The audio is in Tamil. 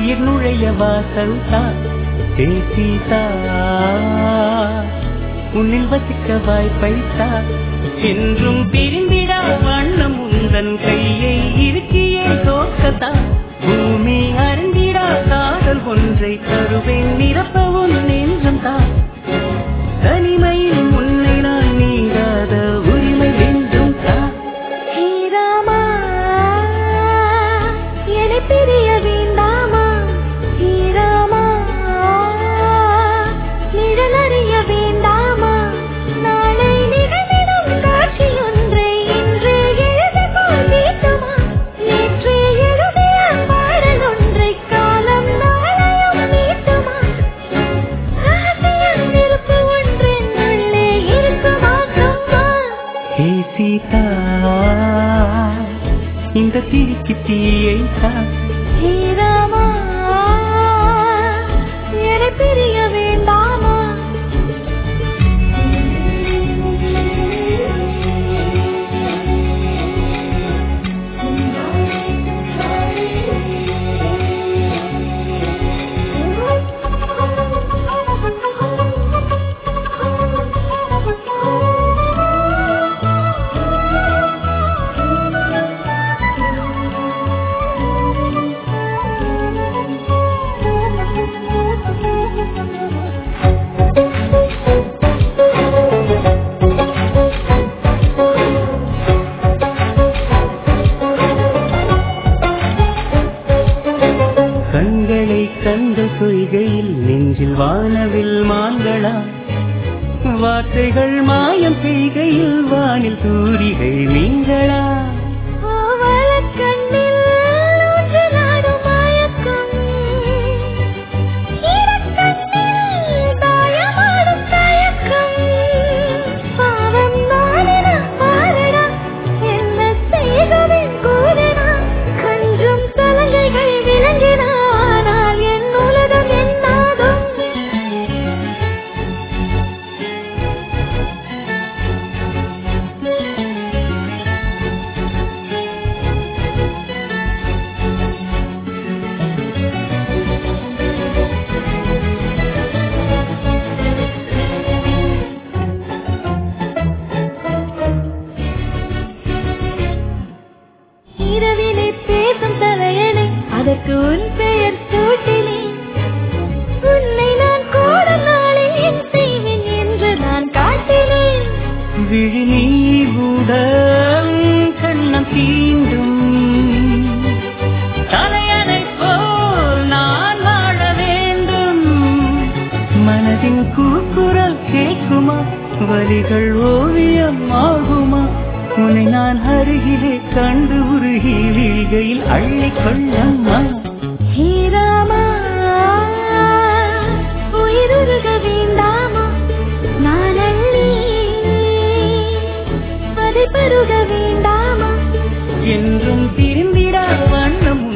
உயிர் நுழைய வாசல் தான் தேசிதா உன்னில் வசிக்க வாய்ப்பை தான் என்றும் பிரிந்திடா வண்ணம் உந்தன் கையை இருக்கியே தோக்கத்தா பூமி அறிந்திடா காதல் ஒன்றை தருவேன் நிரப்பவும் நெஞ்சம் தான் தனிமையில் உன்னை நான் நீங்காத உரிமை வேண்டும் தான் ஹீராமா என்னை பிரிய வேண்டாமா ஹீராமா நிழல் அறிய வேண்டாமா நாளை நிகழ்ந்திடும் காட்சி ஒன்றை இன்று எழுத போல் நீட்டுமா நேற்று எழுதிய பாடல் ஒன்றை காலம் நாளையும் நீட்டுமா ரகசியம் இருப்பு ஒன்றின் உள்ளே இருக்குமா சும்மா ஹே சீதா இந்த திரிக்கு தீயை தான் ஹீராமா என்னை பிரிய வேண்டாமா கண்களை கண்ட பொய்கையில் நெஞ்சில் வானவில் மான்களா வார்த்தைகள் மாயம் பெய்கையில் வானில் தூரிகை மீன்களா ஆவலக்கண்ணில் ஊஞ்சலாடும் மயக்கம். ஈரக்கண்ணில் தாயமாடும் தயக்கம். பாவம் நானென பாரடா, என்ன செய்தவன் கூறடா. கஞ்சும் சலங்கைகள் விளங்கின, ஆனால் என் உலகம் என்னாகும் இரவிலே பேசும் தலையணை அதற்கு உன் பெயர் சூட்டினேன் உன்னை நான் கூட நாளில் என் செய்வேன் என்று நான் காட்டினேன் விழி நீவுடன் கண்ணம் தீண்டும் தலையணை போல் நான் வாழ வேண்டும் மனதின் கூக்குரல் கேட்குமா வலிகள் ஓவியம் ஆகுமா உன்னை நான் அருகிலே கண்டு உருகி வீழ்கையில் அள்ளிக் கொள்ளம்மா ஹீராமா உயிருருக வேண்டாமா நானல்லி அதை பருக வேண்டாமா என்றும் திரும்பிடா வண்ணம்